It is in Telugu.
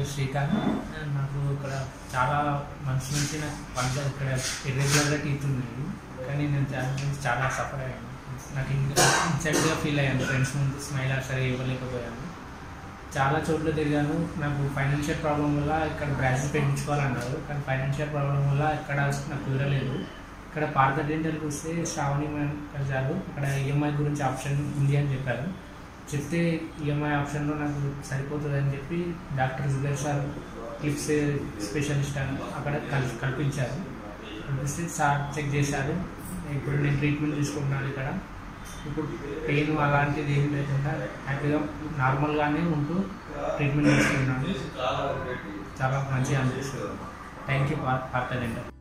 శ్రీకాంత్ నాకు ఇక్కడ చాలా మంచి మంచి నాకు పంట ఇక్కడ ఇర్రెగ్యులర్గా టీత్ ఉంది కానీ నేను దాని గురించి చాలా సఫర్ అయ్యాను నాకు ఇంకా ఇన్సల్ట్గా ఫీల్ అయ్యాను ఫ్రెండ్స్ ముందు స్మైల్ సరే ఇవ్వలేకపోయాను చాలా చోట్ల తిరిగాను నాకు ఫైనాన్షియల్ ప్రాబ్లం వల్ల ఇక్కడ బ్రాంచ్ పెట్టించుకోవాలన్నారు కానీ ఫైనాన్షియల్ ప్రాబ్లం వల్ల ఇక్కడ నాకు కుదరలేదు ఇక్కడ పార్థ డెంటల్కి వస్తే శ్రావణి మ్యామ్ కలిసారు ఇక్కడ ఈఎంఐ గురించి ఆప్షన్ ఉంది అని చెప్పారు చెప్తే ఈఎంఐ ఆప్షన్లో నాకు సరిపోతుంది అని చెప్పి doctor Zubair sir clips specialist అని అక్కడ కల్ కల్పించారు కల్పిస్తే సార్ చెక్ చేశారు ఇప్పుడు నేను ట్రీట్మెంట్ తీసుకుంటున్నాను ఇక్కడ ఇప్పుడు పెయిన్ అలాంటిది ఏం లేకుండా హ్యాపీగా నార్మల్గానే ఉంటూ ట్రీట్మెంట్ తీసుకున్నాను చాలా మంచిగా అనిపిస్తుంది థ్యాంక్ యూ పార్ట్ డెంటల్